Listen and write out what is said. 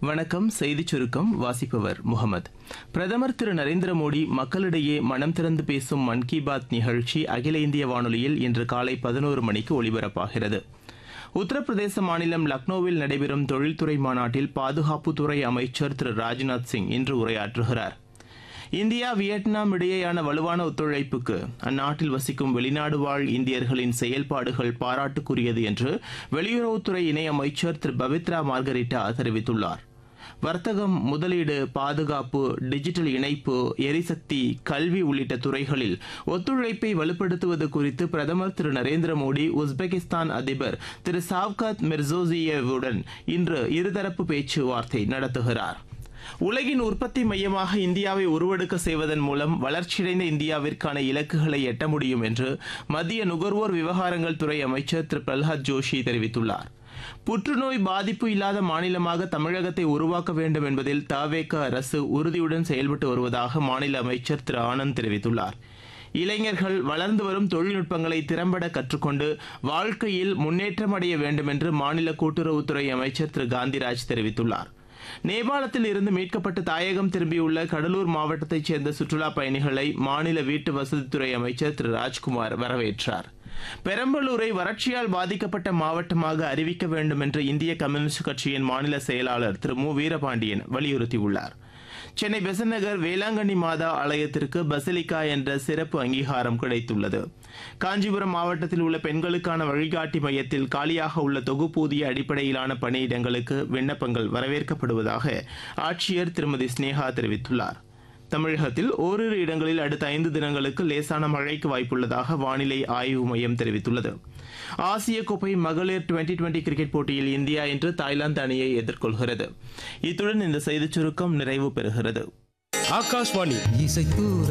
வணக்கம் செய்திச் சுருக்கம் வாசிப்பவர் முகமது பிரதமர் திரு நரேந்திர மோடி மக்களிடையே மனம் திறந்து பேசும் மன் கி பாத் நிகழ்ச்சி அகில இந்திய வானொலியில் இன்று காலை பதினோரு மணிக்கு ஒலிபரப்பாகிறது உத்தரப்பிரதேச மாநிலம் லக்னோவில் நடைபெறும் தொழில்துறை மாநாட்டில் பாதுகாப்புத்துறை அமைச்சர் திரு ராஜ்நாத் சிங் இன்று உரையாற்றுகிறார் இந்தியா வியட்நாம் இடையேயான வலுவான ஒத்துழைப்புக்கு அந்நாட்டில் வசிக்கும் வெளிநாடு வாழ் இந்தியர்களின் செயல்பாடுகள் பாராட்டுக்குரியது என்று வெளியுறவுத்துறை இணையமைச்சர் திரு பவித்ரா மார்கரிட்டா தெரிவித்துள்ளார் வர்த்தகம் முதலீடு பாதுகாப்பு டிஜிட்டல் இணைப்பு எரிசக்தி கல்வி உள்ளிட்ட துறைகளில் ஒத்துழைப்பை வலுப்படுத்துவது குறித்து பிரதமர் திரு நரேந்திர மோடி உஸ்பெகிஸ்தான் அதிபர் திரு சாவ்காத் மிர்சோசியேவுடன் இன்று இருதரப்பு பேச்சுவார்த்தை நடத்துகிறார் உலகின் உற்பத்தி மையமாக இந்தியாவை உருவெடுக்க செய்வதன் மூலம் வளர்ச்சியடைந்த இந்தியாவிற்கான இலக்குகளை எட்ட முடியும் என்று மத்திய நுகர்வோர் விவகாரங்கள் துறை அமைச்சர் திரு பிரல்ஹாத் ஜோஷி தெரிவித்துள்ளார் புற்றுநோய் பாதிப்பு இல்லாத மாநிலமாக தமிழகத்தை உருவாக்க வேண்டும் என்பதில் தவேக அரசு உறுதியுடன் செயல்பட்டு வருவதாக மாநில அமைச்சர் திரு ஆனந்த் தெரிவித்துள்ளார் இளைஞர்கள் வளர்ந்து வரும் தொழில்நுட்பங்களை திறம்பட கற்றுக்கொண்டு வாழ்க்கையில் முன்னேற்றம் அடைய வேண்டும் என்று மாநில கூட்டுறவுத்துறை அமைச்சர் திரு காந்திராஜ் தெரிவித்துள்ளார் நேபாளத்தில் இருந்து மீட்கப்பட்டு தாயகம் திரும்பியுள்ள கடலூர் மாவட்டத்தைச் சேர்ந்த சுற்றுலா பயணிகளை மாநில வீட்டு வசதித்துறை அமைச்சர் திரு ராஜ்குமார் வரவேற்றார் பெரம்பலூரை வறட்சியால் பாதிக்கப்பட்ட மாவட்டமாக அறிவிக்க வேண்டும் என்று இந்திய கம்யூனிஸ்ட் கட்சியின் மாநில செயலாளர் திரு மு வீரபாண்டியன் வலியுறுத்தியுள்ளார் சென்னை பெசநகர் வேளாங்கண்ணி மாதா ஆலயத்திற்கு பசிலிக்கா என்ற சிறப்பு அங்கீகாரம் கிடைத்துள்ளது காஞ்சிபுரம் மாவட்டத்தில் உள்ள பெண்களுக்கான வழிகாட்டி மையத்தில் காலியாக உள்ள தொகுப்பூதிய அடிப்படையிலான பணியிடங்களுக்கு விண்ணப்பங்கள் வரவேற்கப்படுவதாக ஆட்சியர் திருமதி ஸ்னேகா தெரிவித்துள்ளார் தமிழகத்தில் ஓரிரு இடங்களில் அடுத்த ஐந்து தினங்களுக்கு லேசான மழைக்கு வாய்ப்புள்ளதாக வானிலை ஆய்வு மையம் தெரிவித்துள்ளது ஆசிய கோப்பை மகளிர் டுவெண்டி டுவெண்டி கிரிக்கெட் போட்டியில் இந்தியா இன்று தாய்லாந்து அணியை எதிர்கொள்கிறது இத்துடன் இந்த செய்திச் சுருக்கம் நிறைவு பெறுகிறது ஆகாஷ்வாணி இசைத்தூர